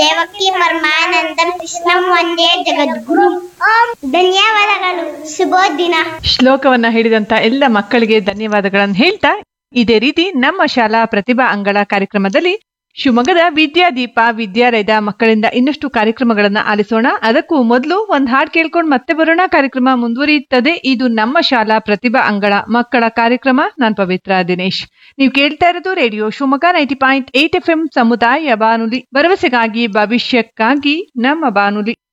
ದೇವಕಿ ಪರಮಾನಂದಂ ಕೃಷ್ಣಂ ಒಂದೇ ಜಗದ್ಗುರು ಓಂ ಧನ್ಯವಾದಗಳು ಶುಭೋದಿನ ಶ್ಲೋಕವನ್ನ ಹೇಳಿದಂತ ಎಲ್ಲ ಮಕ್ಕಳಿಗೆ ಧನ್ಯವಾದಗಳನ್ನು ಹೇಳ್ತಾ ಇದೇ ರೀತಿ ನಮ್ಮ ಶಾಲಾ ಪ್ರತಿಭಾ ಅಂಗಳ ಕಾರ್ಯಕ್ರಮದಲ್ಲಿ ಶಿವಮೊಗ್ಗದ ವಿದ್ಯಾದೀಪ ವಿದ್ಯಾರೈದ ಮಕ್ಕಳಿಂದ ಇನ್ನಷ್ಟು ಕಾರ್ಯಕ್ರಮಗಳನ್ನ ಆಲಿಸೋಣ ಅದಕ್ಕೂ ಮೊದಲು ಒಂದ್ ಹಾಡ್ ಕೇಳ್ಕೊಂಡು ಮತ್ತೆ ಬರೋಣ ಕಾರ್ಯಕ್ರಮ ಮುಂದುವರಿಯುತ್ತದೆ ಇದು ನಮ್ಮ ಶಾಲಾ ಪ್ರತಿಭಾ ಅಂಗಳ ಮಕ್ಕಳ ಕಾರ್ಯಕ್ರಮ ನಾನ್ ಪವಿತ್ರ ದಿನೇಶ್ ನೀವು ಕೇಳ್ತಾ ಇರೋದು radio Shivamogga ninety point eight F M ಸಮುದಾಯ ಬಾನುಲಿ ಭರವಸೆಗಾಗಿ ಭವಿಷ್ಯಕ್ಕಾಗಿ ನಮ್ಮ ಬಾನುಲಿ